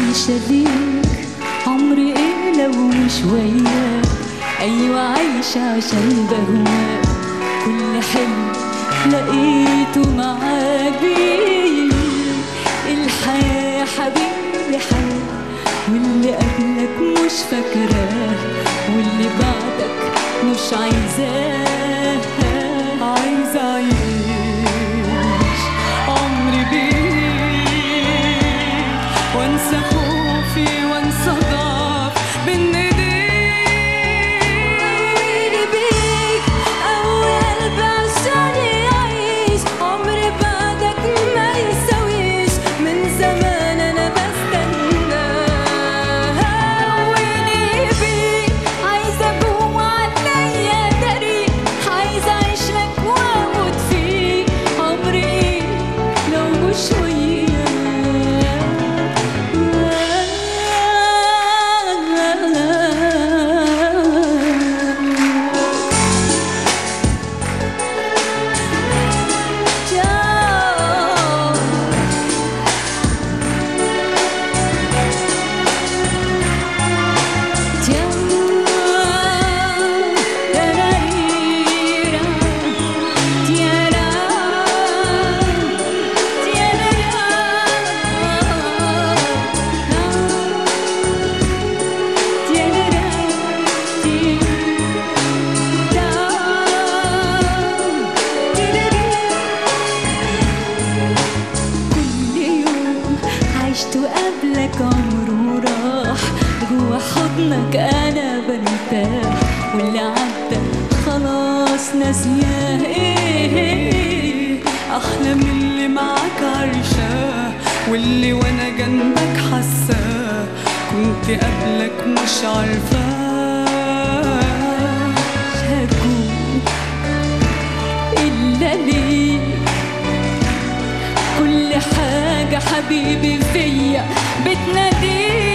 عايشة ليك عمري ايه لو مش وياك ايوه عايشة عشان بهواك كل حلم لقيته معاك بيه الحياة حبيبي حياة واللي قبلك مش فاكراه واللي بعدك مش عايزاه عايزة أعيش عمري بيك وانسى خوفي وانسى ضعف بين ايديك بيك قوي قلبي عشان يعيش عمري بعدك ما يساويش من زمان انا بستنى هوني بيك عايزه جوه عليا طريق عايزه اعيش لك واموت فيك عمري ايه لو مش وياك كل يوم عشته قبلك عمره راح جوا حضنك انا برتاح واللي عدى خلاص ناسياه ايه احلى من اللي معاك عايشاه واللي وانا جنبك حاساه كنت قبلك مش عارفاه مش هكون الا ليك كل حاجة حبيبي فيا بتناديك